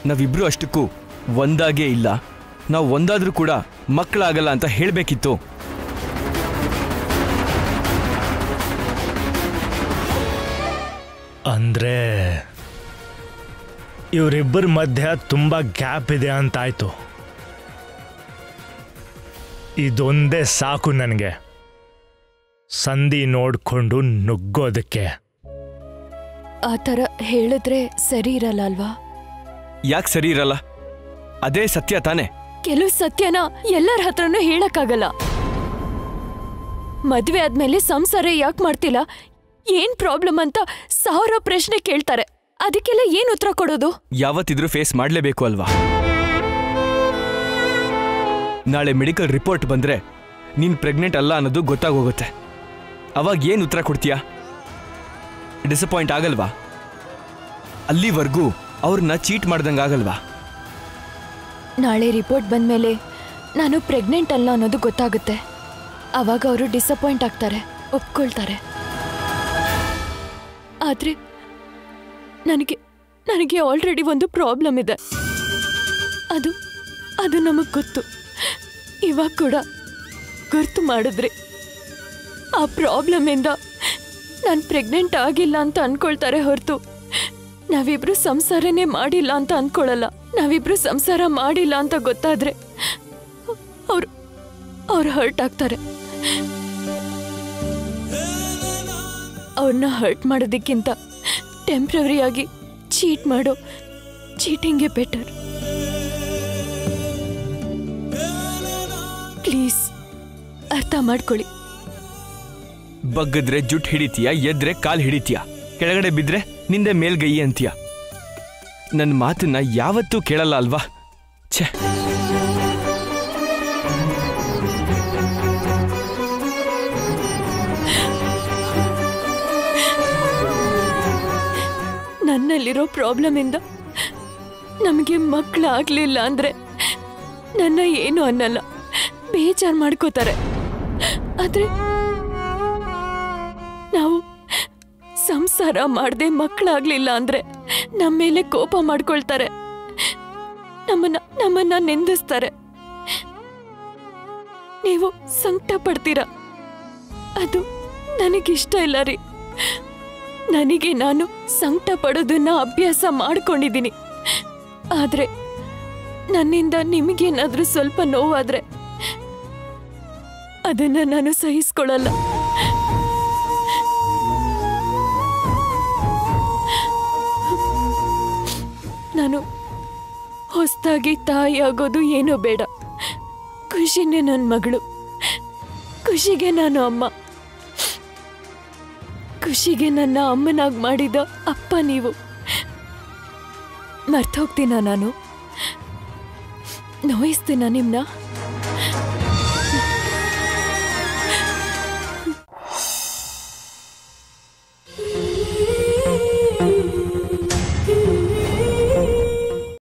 ನಾವಿಬ್ರು ಅಷ್ಟಕ್ಕೂ ಒಂದಾಗೇ ಇಲ್ಲ ನಾವು ಒಂದಾದ್ರೂ ಕೂಡ ಮಕ್ಕಳಾಗಲ್ಲ ಅಂತ ಹೇಳಬೇಕಿತ್ತು ಅಂದ್ರೆ ಇವರಿಬ್ಬರ ಮಧ್ಯ ತುಂಬಾ ಗ್ಯಾಪ್ ಇದೆ ಅಂತಾಯ್ತು ಇದೊಂದೇ ಸಾಕು ನನಗೆ ಸಂಧಿ ನೋಡ್ಕೊಂಡು ನುಗ್ಗೋದಕ್ಕೆ ಆ ಥರ ಹೇಳಿದ್ರೆ ಸರಿ ಇರಲ್ಲ ಅಲ್ವಾ ಯಾಕೆ ಸರಿ ಇರಲ್ಲ ಅದೇ ಸತ್ಯ ತಾನೇ ಕೆಲವು ಸತ್ಯನ ಎಲ್ಲರ ಹತ್ರನೂ ಹೇಳಕ್ಕಾಗಲ್ಲ ಮದ್ವೆ ಆದ್ಮೇಲೆ ಸಂಸಾರ ಯಾಕೆ ಮಾಡ್ತಿಲ್ಲ ಏನ್ ಪ್ರಾಬ್ಲಮ್ ಅಂತ ಸಾವಿರ ಪ್ರಶ್ನೆ ಕೇಳ್ತಾರೆ ಅದಕ್ಕೆಲ್ಲ ಏನ್ ಉತ್ತರ ಕೊಡೋದು ಯಾವತ್ತಿದ್ರೂ ಫೇಸ್ ಮಾಡಲೇಬೇಕು ಅಲ್ವಾ ನಾಳೆ ಮೆಡಿಕಲ್ ರಿಪೋರ್ಟ್ ಬಂದ್ರೆ ನೀನ್ ಪ್ರೆಗ್ನೆಂಟ್ ಅಲ್ಲ ಅನ್ನೋದು ಗೊತ್ತಾಗೋಗುತ್ತೆ ಅವಾಗ ಏನು ಉತ್ತರ ಕೊಡ್ತೀಯಾ ಡಿಸಪಾಯಿಂಟ್ ಆಗಲ್ವಾ ಅಲ್ಲಿವರೆಗೂ ಅವ್ರನ್ನ ಚೀಟ್ ಮಾಡ್ದಂಗೆ ಆಗಲ್ವಾ ನಾಳೆ ರಿಪೋರ್ಟ್ ಬಂದ್ಮೇಲೆ ನಾನು ಪ್ರೆಗ್ನೆಂಟ್ ಅಲ್ಲ ಅನ್ನೋದು ಗೊತ್ತಾಗುತ್ತೆ ಅವಾಗ ಅವರು ಡಿಸಪಾಯಿಂಟ್ ಆಗ್ತಾರೆ ಒಪ್ಕೊಳ್ತಾರೆ ಆದ್ರೆ ನನಗೆ ನನಗೆ ಆಲ್ರೆಡಿ ಒಂದು ಪ್ರಾಬ್ಲಮ್ ಇದೆ ಅದು ಅದು ನಮಗೆ ಗೊತ್ತು ಇವಾಗ ಕೂಡ ಗುರ್ತು ಮಾಡಿದ್ರಿ ಆ ಪ್ರಾಬ್ಲಮಿಂದ ನಾನು ಪ್ರೆಗ್ನೆಂಟ್ ಆಗಿಲ್ಲ ಅಂತ ಅನ್ಕೊಳ್ತಾರೆ ಹೊರತು ನಾವಿಬ್ರು ಸಂಸಾರನೇ ಮಾಡಿಲ್ಲ ಅಂತ ಅನ್ಕೊಳ್ಳಲ್ಲ ನಾವಿಬ್ರು ಸಂಸಾರ ಮಾಡಿಲ್ಲ ಅಂತ ಗೊತ್ತಾದ್ರೆ ಅವ್ರು ಅವ್ರು ಹರ್ಟ್ ಆಗ್ತಾರೆ ಅವ್ರನ್ನ ಹರ್ಟ್ ಮಾಡೋದಕ್ಕಿಂತ ಟೆಂಪ್ರವರಿಯಾಗಿ ಚೀಟ್ ಮಾಡೋ ಚೀಟಿಂಗೇ ಬೆಟರ್ ಪ್ಲೀಸ್ ಅರ್ಥ ಮಾಡ್ಕೊಳ್ಳಿ ಬಗ್ಗದ್ರೆ ಜುಟ್ ಹಿಡಿತೀಯ ಎದ್ರೆ ಕಾಲ್ ಹಿಡಿತೀಯ ಕೆಳಗಡೆ ಬಿದ್ರೆ ನಿಂದೆ ಮೇಲ್ಗೈ ಅಂತೀಯ ನನ್ನ ಮಾತನ್ನ ಯಾವತ್ತೂ ಕೇಳಲ್ಲ ಅಲ್ವಾ ಛೇ ನನ್ನಲ್ಲಿರೋ ಪ್ರಾಬ್ಲಮಿಂದ ನಮಗೆ ಮಕ್ಕಳಾಗ್ಲಿಲ್ಲ ಅಂದ್ರೆ ನನ್ನ ಏನು ಅನ್ನಲ್ಲ ಬೇಜಾರ್ ಮಾಡ್ಕೋತಾರೆ ಆದ್ರೆ ನಾವು ಸಂಸಾರ ಮಾಡದೆ ಮಕ್ಕಳಾಗ್ಲಿಲ್ಲ ಅಂದ್ರೆ ನಮ್ಮ ಮೇಲೆ ಕೋಪ ಮಾಡ್ಕೊಳ್ತಾರೆ ನಮ್ಮನ್ನ ನಮ್ಮನ್ನ ನಿಂದಿಸ್ತಾರೆ ನೀವು ಸಂಕಟ ಪಡ್ತೀರಾ ಅದು ನನಗಿಷ್ಟ ಇಲ್ಲ ರೀ ನನಗೆ ನಾನು ಸಂಕಟ ಪಡೋದನ್ನ ಅಭ್ಯಾಸ ಮಾಡ್ಕೊಂಡಿದ್ದೀನಿ ಆದ್ರೆ ನನ್ನಿಂದ ನಿಮಗೇನಾದ್ರೂ ಸ್ವಲ್ಪ ನೋವಾದ್ರೆ ಅದನ್ನ ನಾನು ಸಹಿಸ್ಕೊಳ್ಳಲ್ಲ ನಾನು ಹೊಸದಾಗಿ ತಾಯಿ ಆಗೋದು ಏನೋ ಬೇಡ ಖುಷಿನೇ ನನ್ನ ಮಗಳು ಖುಷಿಗೆ ನಾನು ಅಮ್ಮ ಖುಷಿಗೆ ನನ್ನ ಅಮ್ಮನಾಗಿ ಮಾಡಿದ ಅಪ್ಪ ನೀವು ಮರ್ತೋಗ್ತೀನ ನಾನು ನೋಯಿಸ್ತೀನ ನಿಮ್ನ